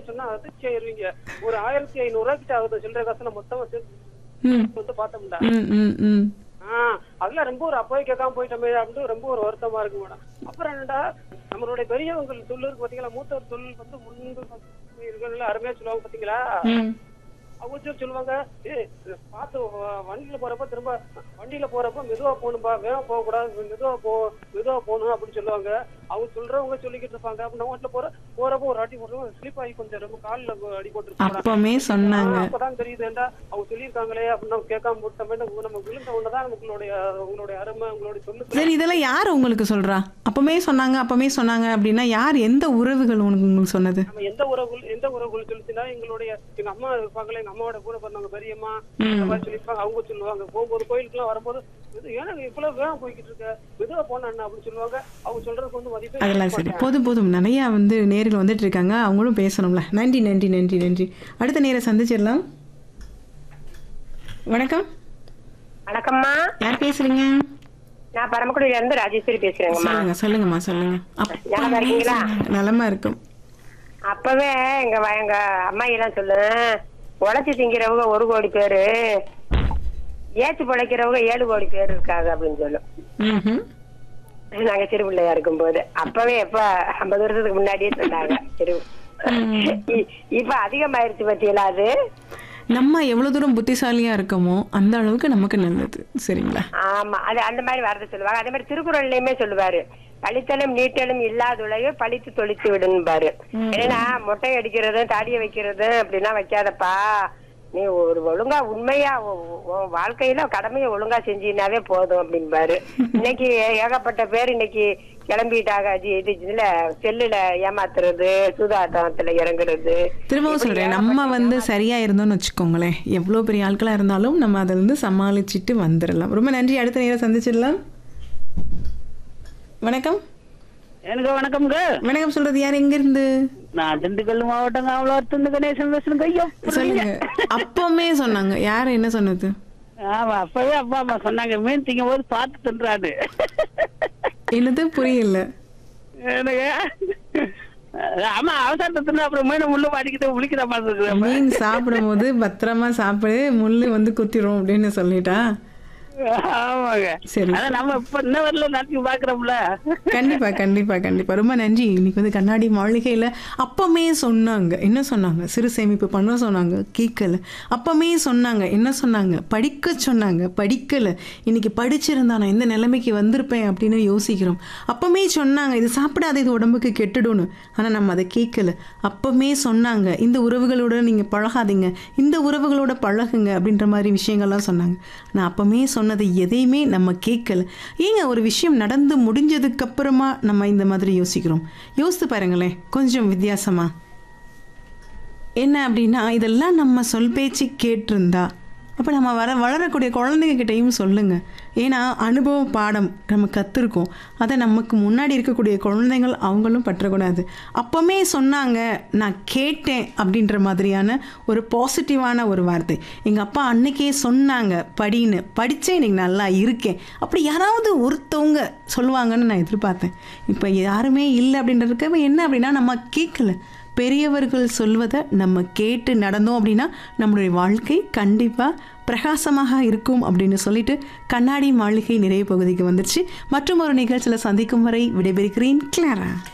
சொன்னா அதிர்ச்சி ஆயிருவீங்க ஒரு ஆயிரத்தி ஐநூறு ரூபாய் கிட்ட ஆகுது சில்லறை காசுல மொத்தமா சேர்த்து ம் வந்து பார்த்தோம்டா ம் ம் ம் ஆஹ் அதெல்லாம் ரொம்ப ஒரு அப்போயே கேட்காம போயிட்டோமே அப்படின்னு ரொம்ப ஒரு வருத்தமா இருக்கு மேடம் அப்புறம் என்னடா நம்மளுடைய பெரியவங்க சொல்லுறது பாத்தீங்களா மூத்தவர் சொல் வந்து முன்பு இருக்கல அருமையா சொல்லுவாங்க பாத்தீங்களா ம் அவங்க சொல்லி சொல்லுவாங்க ஏய் பார்த்து வ- வண்டியில போறப்ப திரும்ப வண்டியில போறப்ப மெதுவா போகணும்பா வேகம் போக கூடாது மெதுவா போ மெதுவா போகணும் அப்படின்னு சொல்லுவாங்க அவங்க சொல்றவங்க சொல்லிக்கிட்டு இருப்பாங்க அப்ப நம்ம வீட்டுல போற போறப்ப ஒரு அடி போடுறோம் ஸ்லிப் ஆகி கொஞ்சம் ரொம்ப கால்ல அடி போட்டு அப்பமே சொன்னாங்க அப்பதான் தெரியுது ஏன்டா அவங்க சொல்லியிருக்காங்களே அப்படின்னு நம்ம கேட்காம விட்டோமே நம்ம விழுந்த உடனே உங்களுடைய உங்களுடைய அருமை உங்களுடைய சொல்லு சரி இதெல்லாம் யார் உங்களுக்கு சொல்றா அப்பமே சொன்னாங்க அப்பமே சொன்னாங்க அப்படின்னா யார் எந்த உறவுகள் உனக்கு உங்களுக்கு சொன்னது நம்ம எந்த உறவுகள் எந்த உறவுகள் சொல்லிச்சுன்னா எங்களுடைய எங்க அம்மா இருப்பாங்களே எங்க அம்மாவோட கூட பிறந்தவங்க பெரியம்மா அந்த மாதிரி சொல்லியிருப்பாங்க அவங்க சொல்லுவாங்க போகும்போது கோயிலுக்குலாம் வரும்போது இது ஏன்னா இவ்வளவு வேகம் போய்கிட்டு இருக்க மெதுவா போனா என்ன அப்படின்னு சொல்லுவாங்க அவங்க சொல்றதுக்கு வந்து மதிப்பே அதெல்லாம் சரி போதும் போதும் நிறையா வந்து நேரில் வந்துட்டு இருக்காங்க அவங்களும் பேசணும்ல நன்றி நன்றி நன்றி நன்றி அடுத்த நேரம் சந்திச்சிடலாம் வணக்கம் வணக்கம்மா யார் பேசுறீங்க நான் பரமக்குடியில இருந்து ராஜேஸ்வரி பேசுறேங்கம்மா சொல்லுங்க சொல்லுங்கம்மா சொல்லுங்க நலமா இருக்கீங்களா? அப்பா நலமா இருக்கும் அப்பவே எங்க வ- எங்க அம்மா எல்லாம் சொல்லு உழைச்சி திங்கிறவங்க ஒரு கோடி பேரு ஏச்சு பிழைக்கிறவங்க ஏழு கோடி பேர் இருக்காங்க அப்படின்னு சொல்லும் ம்ஹும். நாங்க சிறு பிள்ளையா இருக்கும் போது அப்பவே எப்ப ஐம்பது வருஷத்துக்கு முன்னாடியே சொன்னாங்க சிறு இ- இப்ப அதிகமாயிருச்சு பத்தியலா அது நம்ம எவ்வளவு தூரம் புத்திசாலியா இருக்கோமோ அந்த அளவுக்கு நமக்கு நல்லது சரிங்களா ஆமா அது அந்த மாதிரி வரது சொல்லுவாங்க அதே மாதிரி திருக்குறள்லயுமே சொல்லுவாரு பழித்தலும் நீட்டலும் இல்லாதுலையோ பழித்து தொளித்து விடுன்பாரு ஏன்னா மொட்டை அடிக்கிறதும் தாடிய வைக்கிறதும் அப்படின்னா வைக்காதப்பா நீ ஒரு ஒழுங்கா உண்மையா உ- உ- உன் வாழ்க்கையில கடமையை ஒழுங்கா செஞ்சீனாவே போதும் அப்படின்பாரு இன்னைக்கு ஏகப்பட்ட பேர் இன்னைக்கு கிளம்பிட்டாங்க ஜி- இது இதுல செல்லுல ஏமாத்துறது சூதாட்டத்துல இறங்குறது திரும்பவும் சொல்றேன் நம்ம வந்து சரியா இருந்தோம்னு வச்சுக்கோங்களேன் எவ்வளவு பெரிய ஆட்களா இருந்தாலும் நம்ம அதை வந்து சமாளிச்சுட்டு வந்துடலாம் ரொம்ப நன்றி அடுத்த நேரம் சந்திச்சிடலாம் வணக்கம் எனக்கு வணக்கம்ங்க வணக்கம் சொல்றது யார் எங்க இருந்து நான் திண்டுக்கல் மாவட்டம் காவலாத்து கணேசன் பேசுறேங்க ஐயோ சொல்லுங்க அப்பவுமே சொன்னாங்க யார் என்ன சொன்னது ஆமா அப்பவே அப்பா அம்மா சொன்னாங்க மீன் திங்கும் போது பார்த்து தின்றாடு என்னது புரியல எனக்கு ஆமா அவசரத்தை தின்னு அப்புறம் மீன் முள்ளு மாட்டிக்கிட்டு முழிக்கிற மாதிரி இருக்கு மீன் சாப்பிடும்போது பத்திரமா சாப்பிடு முள்ளு வந்து குத்திரும் அப்படின்னு சொல்லிட்டா ஆமாங்க சரி அதான் நம்ம இப்ப இன்ன வரல நடத்தி பாக்குறோம்ல கண்டிப்பா கண்டிப்பா கண்டிப்பா ரொம்ப நன்றி இன்னைக்கு வந்து கண்ணாடி மாளிகையில அப்பமே சொன்னாங்க என்ன சொன்னாங்க சிறு சேமிப்பு பண்ண சொன்னாங்க கேட்கல அப்பமே சொன்னாங்க என்ன சொன்னாங்க படிக்க சொன்னாங்க படிக்கல இன்னைக்கு படிச்சிருந்தா நான் இந்த நிலைமைக்கு வந்திருப்பேன் அப்படின்னு யோசிக்கிறோம் அப்பமே சொன்னாங்க இது சாப்பிடாத இது உடம்புக்கு கெட்டுடும்னு ஆனா நம்ம அதை கேட்கல அப்பமே சொன்னாங்க இந்த உறவுகளோட நீங்க பழகாதீங்க இந்த உறவுகளோட பழகுங்க அப்படின்ற மாதிரி விஷயங்கள்லாம் சொன்னாங்க நான் அப்பமே சொன்னது எதையுமே நம்ம கேட்கல ஏங்க ஒரு விஷயம் நடந்து முடிஞ்சதுக்கு அப்புறமா நம்ம இந்த மாதிரி யோசிக்கிறோம் யோசித்து பாருங்களேன் கொஞ்சம் வித்தியாசமா என்ன அப்படின்னா இதெல்லாம் நம்ம சொல் பேச்சு கேட்டிருந்தா அப்போ நம்ம வர வளரக்கூடிய குழந்தைங்க கிட்டேயும் சொல்லுங்க ஏன்னா அனுபவ பாடம் நம்ம கற்றுருக்கோம் அதை நமக்கு முன்னாடி இருக்கக்கூடிய குழந்தைகள் அவங்களும் பற்றக்கூடாது அப்போமே சொன்னாங்க நான் கேட்டேன் அப்படின்ற மாதிரியான ஒரு பாசிட்டிவான ஒரு வார்த்தை எங்கள் அப்பா அன்னைக்கே சொன்னாங்க படின்னு படித்தேன் இன்னைக்கு நல்லா இருக்கேன் அப்படி யாராவது ஒருத்தவங்க சொல்லுவாங்கன்னு நான் எதிர்பார்த்தேன் இப்போ யாருமே இல்லை அப்படின்றதுக்கு என்ன அப்படின்னா நம்ம கேட்கல பெரியவர்கள் சொல்வதை நம்ம கேட்டு நடந்தோம் அப்படின்னா நம்மளுடைய வாழ்க்கை கண்டிப்பாக பிரகாசமாக இருக்கும் அப்படின்னு சொல்லிட்டு கண்ணாடி மாளிகை நிறைய பகுதிக்கு வந்துருச்சு மற்றும் ஒரு நிகழ்ச்சியில் சந்திக்கும் வரை விடைபெறுகிறேன் கிளாரா